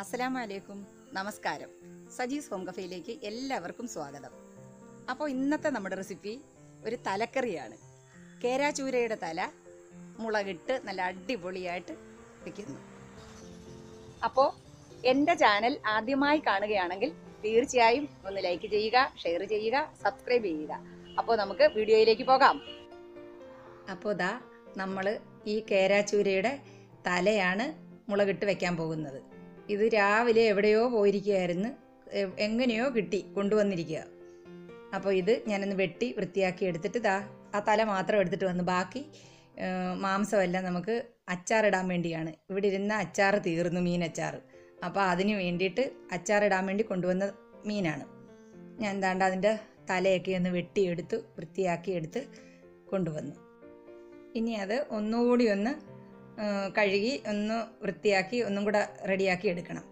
അസ്സലാമു അലൈക്കും നമസ്കാരം സജീസ് ഹോം കഫേയിലേക്ക് എല്ലാവർക്കും സ്വാഗതം അപ്പോൾ ഇന്നത്തെ നമ്മുടെ റെസിപ്പി ഒരു തലക്കറിയാണ് കേരാചൂരയുടെ തല മുളകിട്ട് നല്ല അടിപൊളിയായിട്ട് വയ്ക്കുന്നു അപ്പോൾ എൻ്റെ ചാനൽ ആദ്യമായി കാണുകയാണെങ്കിൽ തീർച്ചയായും ഒന്ന് ലൈക്ക് ചെയ്യുക ഷെയർ ചെയ്യുക സബ്സ്ക്രൈബ് ചെയ്യുക അപ്പോൾ നമുക്ക് വീഡിയോയിലേക്ക് പോകാം അപ്പോൾ ദാ നമ്മൾ ഈ കേരാച്ചൂരയുടെ തലയാണ് മുളകിട്ട് വെക്കാൻ പോകുന്നത് ഇത് രാവിലെ എവിടെയോ പോയിരിക്കുകയായിരുന്നു എ- എങ്ങനെയോ കിട്ടി കൊണ്ടുവന്നിരിക്കുക അപ്പോൾ ഇത് ഞാനൊന്ന് വെട്ടി വൃത്തിയാക്കി എടുത്തിട്ട് ദാ ആ തല മാത്രം എടുത്തിട്ട് വന്ന് ബാക്കി ഏ, മാംസമെല്ലാം നമുക്ക് അച്ചാറിടാൻ വേണ്ടിയാണ് ഇവിടെ ഇരുന്ന അച്ചാർ തീർന്നു മീൻ അച്ചാർ അപ്പോൾ അതിന് വേണ്ടിയിട്ട് അച്ചാറിടാൻ വേണ്ടി കൊണ്ടുവന്ന മീനാണ് ഞാൻ എന്താണ്ട് അതിൻ്റെ തലയൊക്കെ ഒന്ന് വെട്ടിയെടുത്ത് വൃത്തിയാക്കി എടുത്ത് കൊണ്ടുവന്നു ഇനി അത് ഒന്നുകൂടി ഒന്ന് ആ, കഴുകി ഒന്ന് വൃത്തിയാക്കി ഒന്നും കൂടെ റെഡിയാക്കി എടുക്കണം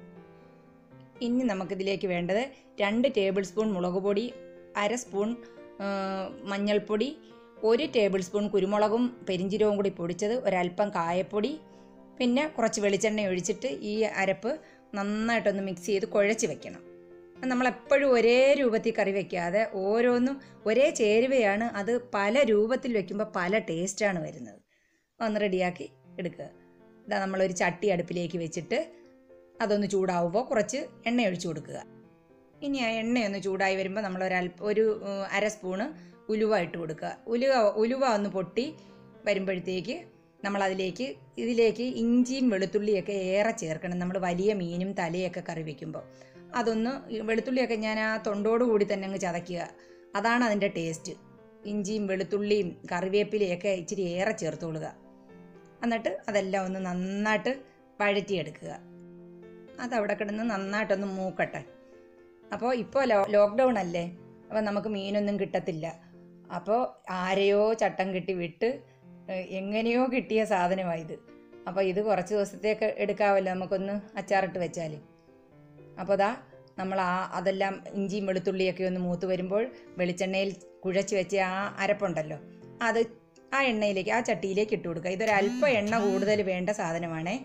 ഇനി നമുക്കിതിലേക്ക് വേണ്ടത് രണ്ട് ടേബിൾ സ്പൂൺ മുളക് പൊടി അര സ്പൂൺ ആ, മഞ്ഞൾപ്പൊടി ഒരു ടേബിൾ സ്പൂൺ കുരുമുളകും പെരിഞ്ചീരവും കൂടി പൊടിച്ചത് ഒരല്പം കായപ്പൊടി പിന്നെ കുറച്ച് വെളിച്ചെണ്ണ ഒഴിച്ചിട്ട് ഈ അരപ്പ് നന്നായിട്ടൊന്ന് മിക്സ് ചെയ്ത് കുഴച്ച് വെക്കണം നമ്മളെപ്പോഴും ഒരേ രൂപത്തിൽ കറി വെക്കാതെ ഓരോന്നും ഒരേ ചേരുവയാണ് അത് പല രൂപത്തിൽ വെക്കുമ്പോൾ പല ടേസ്റ്റാണ് വരുന്നത് ഒന്ന് റെഡിയാക്കി എടുക്കുക ഇതാ നമ്മളൊരു ചട്ടി അടുപ്പിലേക്ക് വെച്ചിട്ട് അതൊന്ന് ചൂടാവുമ്പോൾ കുറച്ച് എണ്ണ ഒഴിച്ചു കൊടുക്കുക ഇനി ആ എണ്ണയൊന്ന് ചൂടായി വരുമ്പോൾ നമ്മൾ ഒരൽപ്പ ഒരു ഉം, അര സ്പൂണ് ഉലുവ ഇട്ട് കൊടുക്കുക ഉലുവ ഉലുവ ഒന്ന് പൊട്ടി വരുമ്പോഴത്തേക്ക് നമ്മൾ അതിലേക്ക് ഇതിലേക്ക് ഇഞ്ചിയും വെളുത്തുള്ളിയൊക്കെ ഏറെ ചേർക്കണം നമ്മൾ വലിയ മീനും തലയൊക്കെ കറി വെക്കുമ്പോൾ അതൊന്ന് ഈ വെളുത്തുള്ളിയൊക്കെ ഞാൻ ആ തൊണ്ടോട് കൂടി തന്നെ അങ്ങ് ചതയ്ക്കുക അതാണ് അതിൻ്റെ ടേസ്റ്റ് ഇഞ്ചിയും വെളുത്തുള്ളിയും കറിവേപ്പിലയൊക്കെ ഇച്ചിരി ഏറെ ചേർത്തോളുക എന്നിട്ട് അതെല്ലാം ഒന്ന് നന്നായിട്ട് വഴറ്റിയെടുക്കുക അതവിടെ കിടന്ന് നന്നായിട്ടൊന്ന് മൂക്കട്ടെ അപ്പോൾ ഇപ്പോൾ ലോ ലോക്ക്ഡൗൺ അല്ലേ അപ്പോൾ നമുക്ക് മീനൊന്നും കിട്ടത്തില്ല അപ്പോൾ ആരെയോ ചട്ടം കെട്ടി വിട്ട് ഏഹ്, എങ്ങനെയോ കിട്ടിയ സാധനമായത് അപ്പോൾ ഇത് കുറച്ച് ദിവസത്തേക്ക് എടുക്കാമല്ലോ നമുക്കൊന്ന് അച്ചാറിട്ട് വെച്ചാൽ അപ്പോൾ ദാ നമ്മൾ ആ അതെല്ലാം ഇഞ്ചിയും വെളുത്തുള്ളിയൊക്കെ ഒന്ന് മൂത്ത് വരുമ്പോൾ വെളിച്ചെണ്ണയിൽ കുഴച്ച് വെച്ച ആ അരപ്പുണ്ടല്ലോ അത് ആ എണ്ണയിലേക്ക് ആ ചട്ടിയിലേക്ക് ഇട്ട് കൊടുക്കുക ഇതൊരല്പം എണ്ണ കൂടുതൽ വേണ്ട സാധനമാണേ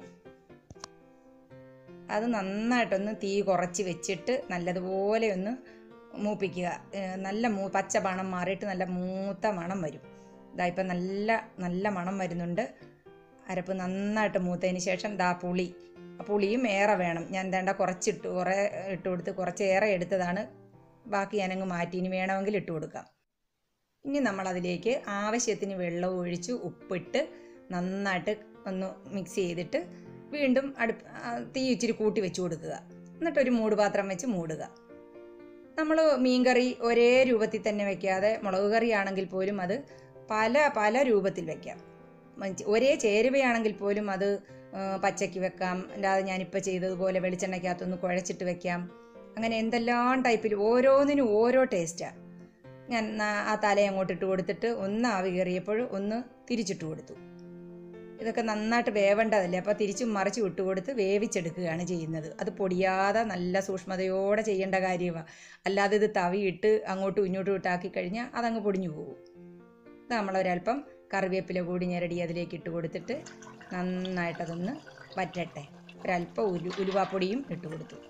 അത് നന്നായിട്ടൊന്ന് തീ കുറച്ച് വെച്ചിട്ട് നല്ലതുപോലെ ഒന്ന് മൂപ്പിക്കുക ഏഹ് നല്ല മൂ പച്ച മണം മാറിയിട്ട് നല്ല മൂത്ത മണം വരും ഇതാ ഇപ്പം നല്ല നല്ല മണം വരുന്നുണ്ട് അരപ്പ് നന്നായിട്ട് മൂത്തതിന് ശേഷം ദാ പുളി ആ പുളിയും ഏറെ വേണം ഞാൻ എന്താണ്ട കുറച്ചിട്ട് കുറേ ഇട്ട് കൊടുത്ത് കുറച്ച് ഏറെ എടുത്തതാണ് ബാക്കി ഞാനങ്ങ് മാറ്റി ഇനി വേണമെങ്കിൽ ഇട്ട് കൊടുക്കാം ഇനി നമ്മൾ അതിലേക്ക് ആവശ്യത്തിന് വെള്ളം ഒഴിച്ച് ഉപ്പിട്ട് നന്നായിട്ട് ഒന്ന് മിക്സ് ചെയ്തിട്ട് വീണ്ടും അടുപ്പ് ആ, തീ ഇച്ചിരി കൂട്ടി വെച്ച് കൊടുക്കുക എന്നിട്ടൊരു മൂട് പാത്രം വെച്ച് മൂടുക നമ്മൾ മീൻകറി ഒരേ രൂപത്തിൽ തന്നെ വെക്കാതെ മുളക് കറി ആണെങ്കിൽ പോലും അത് പല പല രൂപത്തിൽ വെക്കാം മഞ്ച് ഒരേ ചേരുവയാണെങ്കിൽ പോലും അത് ആ, പച്ചയ്ക്ക് വെക്കാം അല്ലാതെ ഞാനിപ്പോൾ ചെയ്തതുപോലെ വെളിച്ചെണ്ണയ്ക്കകത്തൊന്ന് കുഴച്ചിട്ട് വെക്കാം അങ്ങനെ എന്തെല്ലാം ടൈപ്പിൽ ഓരോന്നിനും ഓരോ ടേസ്റ്റാണ് ഞാൻ ന- ആ തല അങ്ങോട്ട് ഇട്ട് കൊടുത്തിട്ട് ഒന്ന് ആവി കയറിയപ്പോൾ ഒന്ന് തിരിച്ചിട്ട് കൊടുത്തു ഇതൊക്കെ നന്നായിട്ട് വേവേണ്ടതല്ലേ അപ്പോൾ തിരിച്ചും മറിച്ച് വിട്ട് കൊടുത്ത് വേവിച്ചെടുക്കുകയാണ് ചെയ്യുന്നത് അത് പൊടിയാതെ നല്ല സൂക്ഷ്മതയോടെ ചെയ്യേണ്ട കാര്യമാണ് അല്ലാതെ ഇത് തവിയിട്ട് അങ്ങോട്ടും ഇങ്ങോട്ടും ഇട്ടാക്കി കഴിഞ്ഞാൽ അതങ്ങ് പൊടിഞ്ഞു പോകും ഇത് നമ്മളൊരല്പം കറിവേപ്പില കൂടി ഞെരടി അതിലേക്ക് ഇട്ട് കൊടുത്തിട്ട് നന്നായിട്ടതൊന്ന് വറ്റട്ടെ ഒരല്പം ഉലു ഉലുവാപ്പൊടിയും ഇട്ട് കൊടുത്തു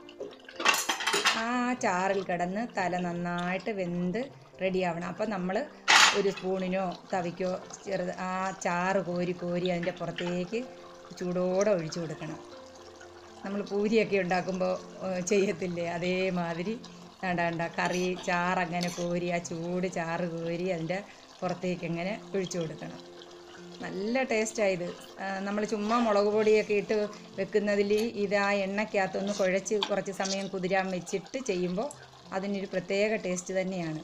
ആ ചാറിൽ കിടന്ന് തല നന്നായിട്ട് വെന്ത് റെഡിയാവണം അപ്പം നമ്മൾ ഒരു സ്പൂണിനോ തവിക്കോ ചെറുത് ആ ചാറ് കോരി കോരി അതിൻ്റെ പുറത്തേക്ക് ചൂടോടെ ഒഴിച്ചു കൊടുക്കണം നമ്മൾ പൂരിയൊക്കെ ഉണ്ടാക്കുമ്പോൾ ഏഹ്, ചെയ്യത്തില്ലേ അതേമാതിരി വേണ്ട വേണ്ട കറി ചാറ് അങ്ങനെ കോരി ആ ചൂട് ചാറ് കോരി അതിൻ്റെ പുറത്തേക്ക് ഇങ്ങനെ ഒഴിച്ചു കൊടുക്കണം നല്ല ടേസ്റ്റായത് നമ്മൾ ചുമ്മാ മുളക് പൊടിയൊക്കെ ഇട്ട് വെക്കുന്നതിൽ ഇത് ആ എണ്ണയ്ക്കകത്തൊന്ന് കുഴച്ച് കുറച്ച് സമയം കുതിരാൻ വെച്ചിട്ട് ചെയ്യുമ്പോൾ അതിനൊരു പ്രത്യേക ടേസ്റ്റ് തന്നെയാണ്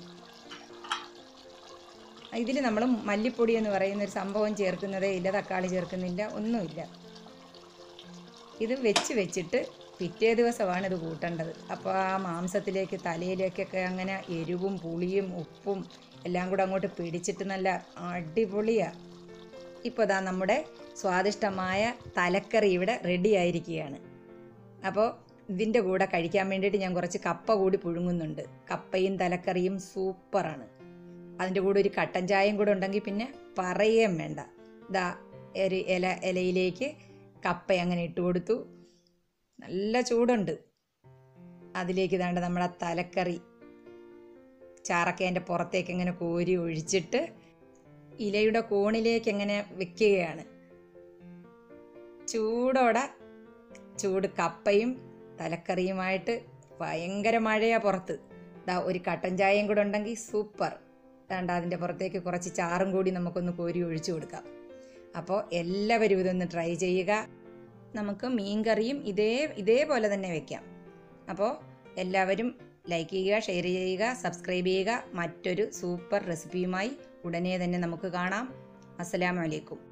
ഇതിൽ നമ്മൾ മല്ലിപ്പൊടി എന്ന് പറയുന്ന ഒരു സംഭവം ചേർക്കുന്നതേ ഇല്ല തക്കാളി ചേർക്കുന്നില്ല ഒന്നുമില്ല ഇത് വെച്ച് വെച്ചിട്ട് പിറ്റേ ദിവസമാണ് ഇത് കൂട്ടേണ്ടത് അപ്പോൾ ആ മാംസത്തിലേക്ക് തലയിലേക്കൊക്കെ അങ്ങനെ എരിവും പുളിയും ഉപ്പും എല്ലാം കൂടെ അങ്ങോട്ട് പിടിച്ചിട്ട് നല്ല അടിപൊളിയാണ് ഇപ്പോൾ ദാ നമ്മുടെ സ്വാദിഷ്ടമായ തലക്കറി ഇവിടെ റെഡി ആയിരിക്കുകയാണ് അപ്പോൾ ഇതിൻ്റെ കൂടെ കഴിക്കാൻ വേണ്ടിയിട്ട് ഞാൻ കുറച്ച് കപ്പ കൂടി പുഴുങ്ങുന്നുണ്ട് കപ്പയും തലക്കറിയും സൂപ്പറാണ് അതിൻ്റെ കൂടെ ഒരു കട്ടൻ ചായയും കൂടെ ഉണ്ടെങ്കിൽ പിന്നെ പറയുകയും വേണ്ട ദാ ഒരു ഇല ഇലയിലേക്ക് കപ്പ അങ്ങനെ ഇട്ട് കൊടുത്തു നല്ല ചൂടുണ്ട് അതിലേക്ക് ഇതാണ്ട് നമ്മുടെ തലക്കറി ചാറക്കേൻ്റെ പുറത്തേക്ക് ഇങ്ങനെ കോരി ഒഴിച്ചിട്ട് ഇലയുടെ കോണിലേക്ക് എങ്ങനെ വെക്കുകയാണ് ചൂടോടെ ചൂട് കപ്പയും തലക്കറിയുമായിട്ട് ഭയങ്കര മഴയാ പുറത്ത് ദാ ഒരു കട്ടൻ ചായയും കൂടെ ഉണ്ടെങ്കിൽ സൂപ്പർ വേണ്ട അതിൻ്റെ പുറത്തേക്ക് കുറച്ച് ചാറും കൂടി നമുക്കൊന്ന് കോരി ഒഴിച്ചു കൊടുക്കാം അപ്പോൾ എല്ലാവരും ഇതൊന്ന് ട്രൈ ചെയ്യുക നമുക്ക് മീൻകറിയും ഇതേ ഇതേപോലെ തന്നെ വെക്കാം അപ്പോൾ എല്ലാവരും ലൈക്ക് ചെയ്യുക ഷെയർ ചെയ്യുക സബ്സ്ക്രൈബ് ചെയ്യുക മറ്റൊരു സൂപ്പർ റെസിപ്പിയുമായി ഉടനെ തന്നെ നമുക്ക് കാണാം അസ്സലാമു അലൈക്കും